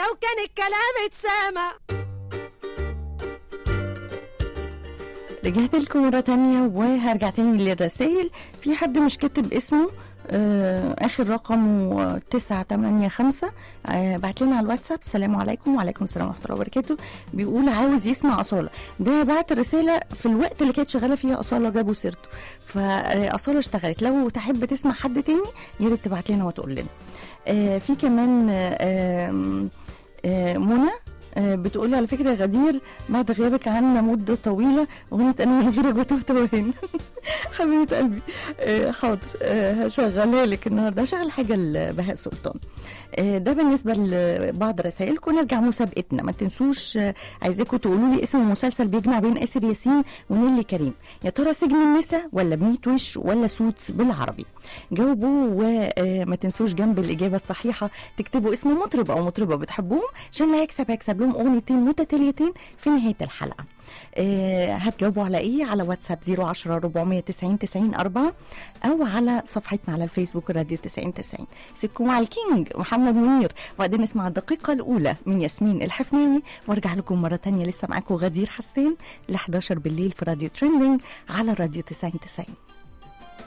لو كان الكلام اتسامع رجعت لكم مرة تانية وهرجع تاني للرسائل في حد مش كاتب اسمه آه اخر رقمه تسعة تمانية خمسة آه بعت لنا على الواتساب السلام عليكم وعليكم السلام ورحمة الله وبركاته بيقول عاوز يسمع أصالة ده بعت رسالة في الوقت اللي كانت شغالة فيها أصالة جابوا سيرته فأصالة اشتغلت لو تحب تسمع حد تاني يا ريت تبعت لنا وتقول لنا آه في كمان آه آه منى آه، بتقولي على فكره يا غدير بعد غيابك عنا مده طويله اغنيه انا من غيرك بتوه وين حبيبه قلبي آه، حاضر آه، هشغلها لك النهارده هشغل حاجه لبهاء سلطان آه، ده بالنسبه لبعض رسائلكم نرجع مسابقتنا ما تنسوش آه، عايزاكم تقولوا لي اسم مسلسل بيجمع بين اسر ياسين ونيلي كريم يا ترى سجن النساء ولا بميت وش ولا سوتس بالعربي جاوبوا وما تنسوش جنب الاجابه الصحيحه تكتبوا اسم مطرب او مطربه بتحبوهم عشان اللي هيكسب هيكسب لهم اغنيتين متتاليتين في نهايه الحلقه آه، هتجاوبوا على ايه على واتساب 010 490 90 4 او على صفحتنا على الفيسبوك راديو 90 90 سيبكم مع الكينج محمد منير وبعدين نسمع الدقيقه الاولى من ياسمين الحفناوي وارجع لكم مره تانية لسه معاكم غدير حسين ل 11 بالليل في راديو تريندينج على راديو 90 90